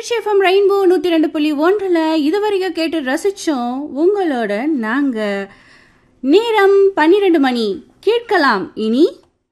Trichy FM rainbow நூற்றி ரெண்டு புள்ளி ஒன்றில் இதுவரைக்கும் கேட்டு ரசித்தோம் உங்களோட நாங்கள் நேரம் பன்னிரெண்டு மணி கேட்கலாம் இனி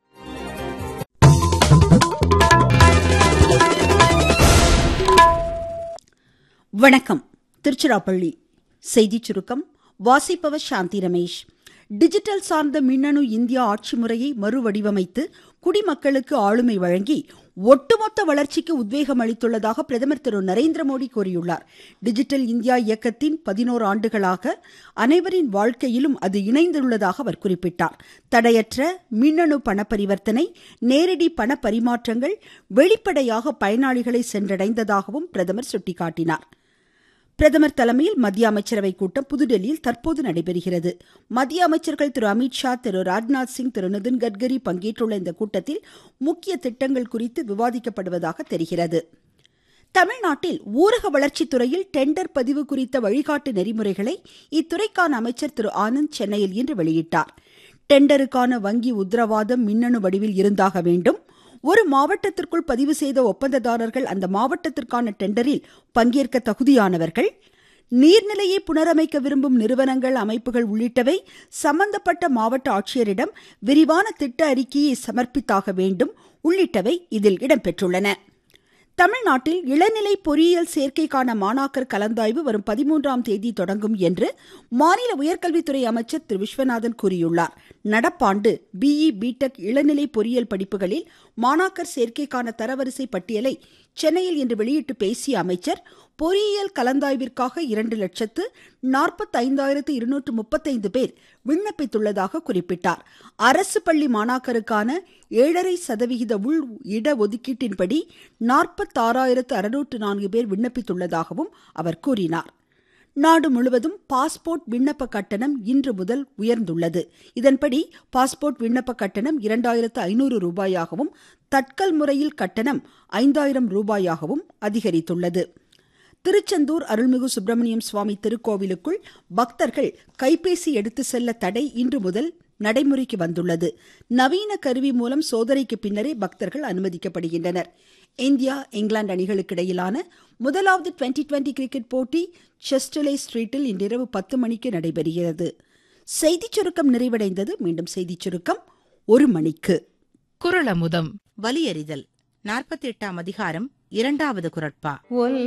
வணக்கம் திருச்சிராப்பள்ளி செய்திச் சுருக்கம் வாசிப்பவர் சாந்தி ரமேஷ் டிஜிட்டல் சார்ந்த மின்னணு இந்தியா ஆட்சி முறையை மறுவடிவமைத்து குடிமக்களுக்கு ஆளுமை வழங்கி ஒட்டுமொத்த வளர்ச்சிக்கு உத்வேகம் அளித்துள்ளதாக பிரதமர் திரு நரேந்திர மோடி கூறியுள்ளார் டிஜிட்டல் இந்தியா இயக்கத்தின் பதினோரு ஆண்டுகளாக அனைவரின் வாழ்க்கையிலும் அது இணைந்துள்ளதாக அவர் குறிப்பிட்டார் தடையற்ற மின்னணு பண பரிவர்த்தனை நேரடி பண பரிமாற்றங்கள் வெளிப்படையாக பயனாளிகளை சென்றடைந்ததாகவும் பிரதமர் சுட்டிக்காட்டினார் பிரதமர் தலைமையில் மத்திய அமைச்சரவை கூட்டம் புதுடெல்லியில் தற்போது நடைபெறுகிறது மத்திய அமைச்சர்கள் திரு அமித்ஷா திரு ராஜ்நாத் சிங் திரு நிதின் கட்கரி பங்கேற்றுள்ள இந்த கூட்டத்தில் முக்கிய திட்டங்கள் குறித்து விவாதிக்கப்படுவதாக தெரிகிறது தமிழ்நாட்டில் ஊரக வளர்ச்சித் துறையில் டெண்டர் பதிவு குறித்த வழிகாட்டு நெறிமுறைகளை இத்துறைக்கான அமைச்சர் திரு ஆனந்த் சென்னையில் இன்று வெளியிட்டார் டெண்டருக்கான வங்கி உத்தரவாதம் மின்னணு வடிவில் இருந்தாக வேண்டும் ஒரு மாவட்டத்திற்குள் பதிவு செய்த ஒப்பந்ததாரர்கள் அந்த மாவட்டத்திற்கான டெண்டரில் பங்கேற்க தகுதியானவர்கள் நீர்நிலையை புனரமைக்க விரும்பும் நிறுவனங்கள் அமைப்புகள் உள்ளிட்டவை சம்பந்தப்பட்ட மாவட்ட ஆட்சியரிடம் விரிவான திட்ட அறிக்கையை சமர்ப்பித்தாக வேண்டும் உள்ளிட்டவை இதில் இடம்பெற்றுள்ளன தமிழ்நாட்டில் இளநிலை பொறியியல் சேர்க்கைக்கான மாணாக்கர் கலந்தாய்வு வரும் பதிமூன்றாம் தேதி தொடங்கும் என்று மாநில உயர்கல்வித்துறை அமைச்சர் திரு விஸ்வநாதன் கூறியுள்ளார் நடப்பாண்டு பிஇ பிடெக் இளநிலை பொறியியல் படிப்புகளில் மாணாக்கர் சேர்க்கைக்கான தரவரிசை பட்டியலை சென்னையில் இன்று வெளியிட்டு பேசிய அமைச்சர் பொறியியல் கலந்தாய்விற்காக இரண்டு லட்சத்து நாற்பத்தைந்தாயிரத்து இருநூற்று முப்பத்தைந்து பேர் விண்ணப்பித்துள்ளதாக குறிப்பிட்டார் அரசு பள்ளி மாணாக்கருக்கான ஏழரை சதவிகித உள் இடஒதுக்கீட்டின்படி நாற்பத்தாறாயிரத்து அறுநூற்று நான்கு பேர் விண்ணப்பித்துள்ளதாகவும் அவர் கூறினார் நாடு முழுவதும் பாஸ்போர்ட் விண்ணப்ப கட்டணம் இன்று முதல் உயர்ந்துள்ளது இதன்படி பாஸ்போர்ட் விண்ணப்ப கட்டணம் இரண்டாயிரத்து ஐநூறு ரூபாயாகவும் தட்கல் முறையில் கட்டணம் ஐந்தாயிரம் ரூபாயாகவும் அதிகரித்துள்ளது திருச்செந்தூர் அருள்மிகு சுப்பிரமணியம் சுவாமி திருக்கோவிலுக்குள் பக்தர்கள் கைபேசி எடுத்து செல்ல தடை இன்று முதல் நடைமுறைக்கு வந்துள்ளது நவீன கருவி மூலம் சோதனைக்கு பின்னரே பக்தர்கள் அனுமதிக்கப்படுகின்றனர் இந்தியா இங்கிலாந்து அணிகளுக்கு இடையிலான முதலாவது டுவெண்டி டுவெண்டி கிரிக்கெட் போட்டி செஸ்டலே ஸ்ட்ரீட்டில் இன்றிரவு பத்து மணிக்கு நடைபெறுகிறது செய்திச் சுருக்கம் நிறைவடைந்தது மீண்டும் செய்திச் சுருக்கம் ஒரு மணிக்கு குரலமுதம் வலியறிதல் நாற்பத்தி எட்டாம் அதிகாரம் இரண்டாவது குரட்பா ஒல்